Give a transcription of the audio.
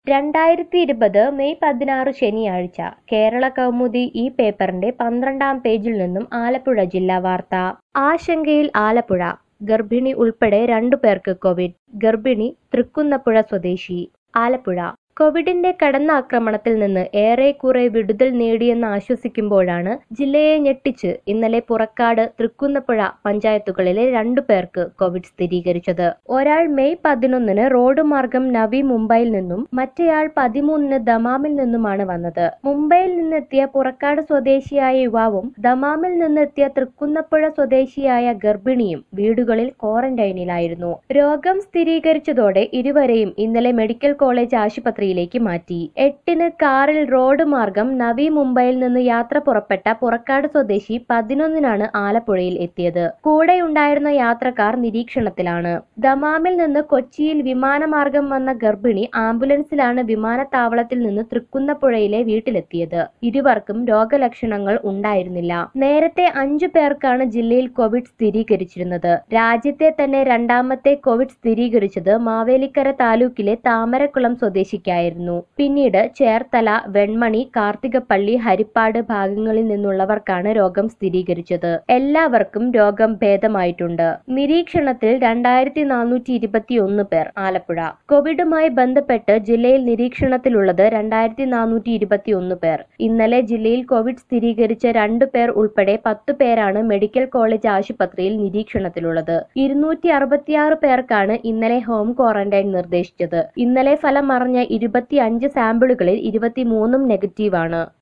രണ്ടായിരത്തി ഇരുപത് മെയ് പതിനാറ് ശനിയാഴ്ച കേരള കൗമുദി ഈ പേപ്പറിന്റെ പന്ത്രണ്ടാം പേജിൽ നിന്നും ആലപ്പുഴ ജില്ലാ വാർത്ത ആശങ്കയിൽ ആലപ്പുഴ ഗർഭിണി ഉൾപ്പെടെ രണ്ടു പേർക്ക് കോവിഡ് ഗർഭിണി തൃക്കുന്നപ്പുഴ സ്വദേശി ആലപ്പുഴ കോവിഡിന്റെ കടന്നാക്രമണത്തിൽ നിന്ന് ഏറെക്കുറെ വിടുതൽ നേടിയെന്ന് ആശ്വസിക്കുമ്പോഴാണ് ജില്ലയെ ഞെട്ടിച്ച് ഇന്നലെ പുറക്കാട് തൃക്കുന്നപ്പുഴ പഞ്ചായത്തുകളിലെ രണ്ടു പേർക്ക് കോവിഡ് സ്ഥിരീകരിച്ചത് ഒരാൾ മെയ് പതിനൊന്നിന് റോഡ് മാർഗം നവി മുംബൈയിൽ നിന്നും മറ്റേയാൾ പതിമൂന്നിന് ദമാമിൽ നിന്നുമാണ് വന്നത് മുംബൈയിൽ നിന്നെത്തിയ പുറക്കാട് സ്വദേശിയായ യുവാവും ദമാമിൽ നിന്നെത്തിയ തൃക്കുന്നപ്പുഴ സ്വദേശിയായ ഗർഭിണിയും വീടുകളിൽ ക്വാറന്റൈനിലായിരുന്നു രോഗം സ്ഥിരീകരിച്ചതോടെ ഇരുവരെയും ഇന്നലെ മെഡിക്കൽ കോളേജ് ആശുപത്രിയിലേക്ക് മാറ്റി എട്ടിന് കാറിൽ റോഡ് മാർഗം നവി മുംബൈയിൽ നിന്ന് യാത്ര പുറപ്പെട്ട പുറക്കാട് സ്വദേശി പതിനൊന്നിനാണ് ആലപ്പുഴയിൽ എത്തിയത് കൂടെയുണ്ടായിരുന്ന യാത്രക്കാർ നിരീക്ഷണത്തിലാണ് ദമാമിൽ നിന്ന് കൊച്ചിയിൽ വിമാനമാർഗം വന്ന ഗർഭിണി ആംബുലൻസിലാണ് വിമാനത്താവളത്തിൽ നിന്ന് തൃക്കുന്നപ്പുഴയിലെ വീട്ടിലെത്തിയത് ഇരുവർക്കും രോഗലക്ഷണങ്ങൾ ഉണ്ടായിരുന്നില്ല നേരത്തെ അഞ്ചു പേർക്കാണ് ജില്ലയിൽ കോവിഡ് സ്ഥിരീകരിച്ചിരുന്നത് രാജ്യത്തെ തന്നെ രണ്ടാമത്തെ കോവിഡ് സ്ഥിരീകരിച്ചത് മാവേലിക്കര താലൂക്കിലെ താമരക്കുളം സ്വദേശിക്കായിരുന്നു പിന്നീട് ചേർത്തല വെൺമണി കാർത്തികപ്പള്ളി ഹരിപ്പാട് ഭാഗങ്ങളിൽ നിന്നുള്ളവർക്കാണ് രോഗം സ്ഥിരീകരിച്ചത് എല്ലാവർക്കും രോഗം ഭേദമായിട്ടുണ്ട് നിരീക്ഷണത്തിൽ രണ്ടായിരത്തി നാനൂറ്റി ഇരുപത്തി ഒന്ന് പേർ ആലപ്പുഴ കോവിഡുമായി ബന്ധപ്പെട്ട് ജില്ലയിൽ നിരീക്ഷണത്തിലുള്ളത് രണ്ടായിരത്തി നാനൂറ്റി ഇരുപത്തി ഒന്ന് പേർ ഇന്നലെ ജില്ലയിൽ കോവിഡ് സ്ഥിരീകരിച്ച രണ്ടു പേർ ഉൾപ്പെടെ പത്തു പേരാണ് മെഡിക്കൽ കോളേജ് ആശുപത്രിയിൽ നിരീക്ഷണത്തിലുള്ളത് ഇരുന്നൂറ്റി അറുപത്തിയാറ് പേർക്കാണ് ഇന്നലെ ഹോം ക്വാറന്റൈൻ നിർദ്ദേശിച്ചത് ഇന്നലെ ഫലം അറിഞ്ഞ ഇരുപത്തി അഞ്ച് സാമ്പിളുകളിൽ ഇരുപത്തിമൂന്നും നെഗറ്റീവാണ്